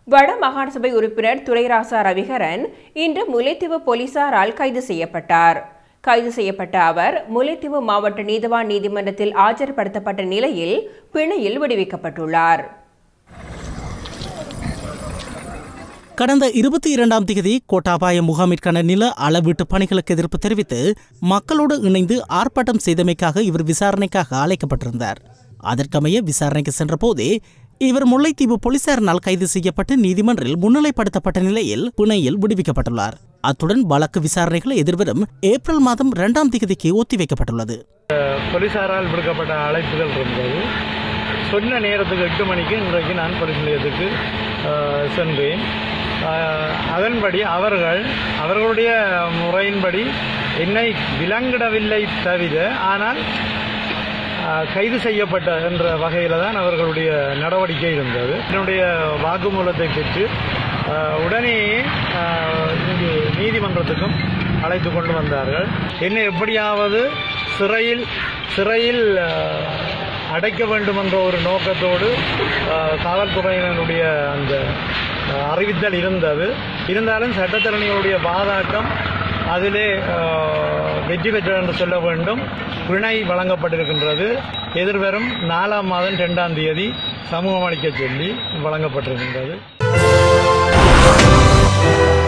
வட மாகாண சபை உறுப்பினர் துரைராசா ரவிகரன் இன்று முல்லைத்தீவு போலீசாரால் கைது செய்யப்பட்டார் கைது செய்யப்பட்ட அவர் முல்லைத்தீவு மாவட்ட நீதிவான் நீதிமன்றத்தில் ஆஜர்படுத்தப்பட்ட நிலையில் பிணையில் விடுவிக்கப்பட்டுள்ளார் கடந்த இருபத்தி இரண்டாம் தேதி கோட்டாபாய முகாமிற்கான நில அளவீட்டு பணிகளுக்கு எதிர்ப்பு தெரிவித்து மக்களோடு இணைந்து ஆர்ப்பாட்டம் செய்தமைக்காக இவர் விசாரணைக்காக அழைக்கப்பட்டிருந்தார் அதற்கமைய விசாரணைக்கு சென்றபோதே இவர் முல்லைத்தீவு போலீசாரினால் கைது செய்யப்பட்டு நீதிமன்றில் முன்னிலைப்படுத்தப்பட்ட நிலையில் பிணையில் விடுவிக்கப்பட்டுள்ளார் அத்துடன் வழக்கு விசாரணைகள் எதிர்வரும் ஏப்ரல் மாதம் இரண்டாம் தேதிக்கு ஒத்திவைக்கப்பட்டுள்ளது போலீசாரால் விடுக்கப்பட்ட அழைப்புகள் இருந்தது சொன்ன நேரத்துக்கு எட்டு மணிக்கு இன்றைக்கு நான் போலீஸ் நிலையத்துக்கு அஹ், சென்றேன் அஹ், அதன்படி அவர்கள் அவர்களுடைய முறையின்படி என்னை விலங்கிடவில்லை தவிர ஆனால் அஹ், கைது செய்யப்பட்ட என்ற வகையில் தான் அவர்களுடைய நடவடிக்கை இருந்தது என்னுடைய வாக்குமூலத்தை பெற்று அஹ், உடனே அஹ், இங்கு நீதிமன்றத்துக்கும் அழைத்து கொண்டு வந்தார்கள் என்னை எப்படியாவது சிறையில் சிறையில் அஹ், அடைக்க வேண்டும் என்ற ஒரு நோக்கத்தோடு அஹ், காவல்துறையினருடைய அந்த அஹ், அறிவித்தல் இருந்தது இருந்தாலும் சட்டத்தரணிகளுடைய வாதாட்டம் அதிலே அஹ், வெற்றி பெற்றது என்று சொல்ல வேண்டும் பிணை வழங்கப்பட்டிருக்கின்றது எதிர்வரும் நாலாம் மாதம் இரண்டாம் தேதி சமூகம் அளிக்க சொல்லி வழங்கப்பட்டிருக்கின்றது